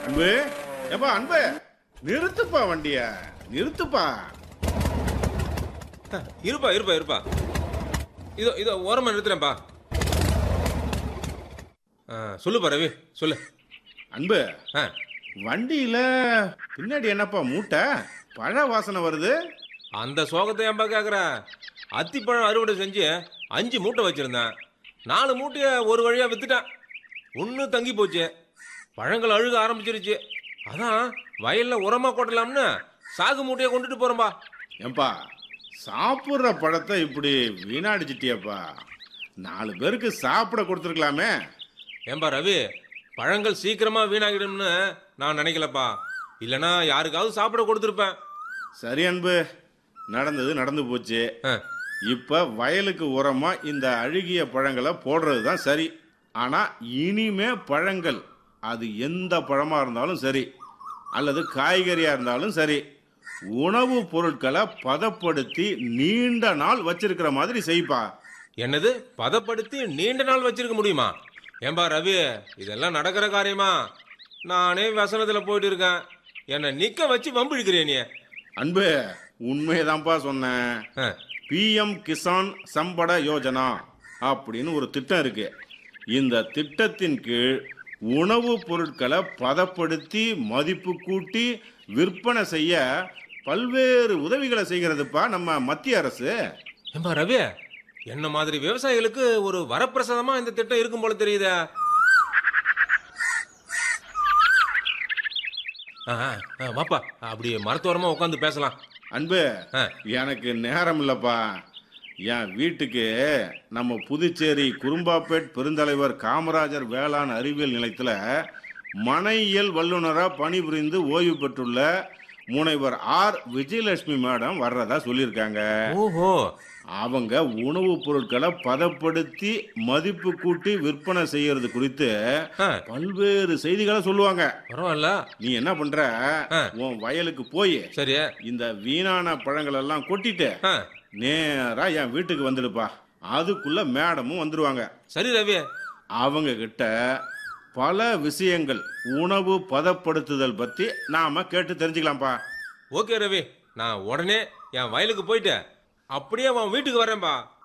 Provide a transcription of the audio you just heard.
அன்பு ஏப்பா அன்பு நிறுத்துப்பா வண்டிய நிறுத்துப்பா ஆ, இருப்பா இருப்பா இருப்பா இதோ இதோ ஓரமா நிறுத்துறேன்ப்பா ஆ, சொல்லுப்பா ரவி சொல்லு அன்பு ஆ வண்டியில பின்னாடி என்னப்பா மூட்டை பழ வாசனை வருது அந்த சோகத்தை ஏன்பா கேட்குற அத்திப்பழம் அறுவடை செஞ்சு அஞ்சு மூட்டை வச்சிருந்தேன் நாலு மூட்டையை ஒரு வழியாக வித்துட்டேன் ஒன்று தங்கி போச்சு பழங்கள் அழுக ஆரம்பிச்சிருச்சு அதான் வயலில் உரமாக கொட்டலாம்னு சாகு மூட்டையை கொண்டுட்டு போகிறேன்பா ஏன்பா சாப்பிட்ற பழத்தை இப்படி வீணாடிச்சிட்டியப்பா நாலு பேருக்கு சாப்பிட கொடுத்துருக்கலாமே ஏன்பா ரவி பழங்கள் சீக்கிரமாக வீணாகிடும்னு நான் நினைக்கலப்பா இல்லைன்னா யாருக்காவது சாப்பிட கொடுத்துருப்பேன் சரி அன்பு நடந்தது நடந்து போச்சு ஆ இப்ப வயலுக்கு உரமா இந்த அழுகிய பழங்களை போடுறது தான் சரி ஆனா இனிமே பழங்கள் அது எந்த பழமா இருந்தாலும் சரி அல்லது காய்கறியா இருந்தாலும் சரி உணவுப் பொருட்களை பதப்படுத்தி நீண்ட நாள் வச்சிருக்கிற மாதிரி செய்ப்பா என்னது பதப்படுத்தி நீண்ட நாள் வச்சிருக்க முடியுமா ஏன்பா ரவி இதெல்லாம் நடக்கிற காரியமா நானே வசனத்துல போயிட்டு இருக்கேன் என்னை நிக்க வச்சு வம்பிழுக்கிறிய நீ அன்பு உண்மையதான்ப்பா சொன்னேன் ஆ, பிஎம் கிசான் சம்பட யோஜனா அப்படின்னு ஒரு திட்டம் இருக்கு இந்த திட்டத்தின் கீழ் உணவுப் பொருட்களை பதப்படுத்தி மதிப்பு கூட்டி விற்பனை செய்ய பல்வேறு உதவிகளை செய்கிறதுப்பா நம்ம மத்திய அரசு ஏன்பா ரவி என்ன மாதிரி விவசாயிகளுக்கு ஒரு வரப்பிரசாதமா இந்த திட்டம் இருக்கும் போல தெரியுதே ஆ, ஆ, ஆ, வாப்பா அப்படியே மரத்தோரமா உட்காந்து பேசலாம் அன்பு ஆ, எனக்கு நேரம் இல்லப்பா என் வீட்டுக்கு நம்ம புதுச்சேரி குறும்பாப்பேட் பெருந்தலைவர் காமராஜர் வேளாண் அறிவியல் நிலையத்தில் மனையியல் வல்லுநராக பணிபுரிந்து ஓய்வு பெற்றுள்ள முனைவர் ஆர் விஜயலட்சுமி மேடம் வர்றதா சொல்லியிருக்காங்க ஓஹோ அவங்க உணவுப் பொருட்களை பதப்படுத்தி மதிப்பு கூட்டி விற்பனை செய்யறது குறித்து ஆ, பல்வேறு செய்திகளை சொல்லுவாங்க பரவாயில்ல நீ என்ன பண்ற ஆ. உன் வயலுக்கு போய் சரி இந்த வீணான பழங்கள் எல்லாம் கொட்டிட்டு ஆ, நேரா என் வீட்டுக்கு வந்துடுப்பா அதுக்குள்ள மேடமும் வந்துடுவாங்க சரி ரவி அவங்க கிட்ட பல விஷயங்கள் உணவு பதப்படுத்துதல் பத்தி நாம கேட்டு தெரிஞ்சுக்கலாம்ப்பா ஓகே ரவி நான் உடனே என் வயலுக்கு போயிட்டு அப்படியே அவன் வீட்டுக்கு வரேன்பா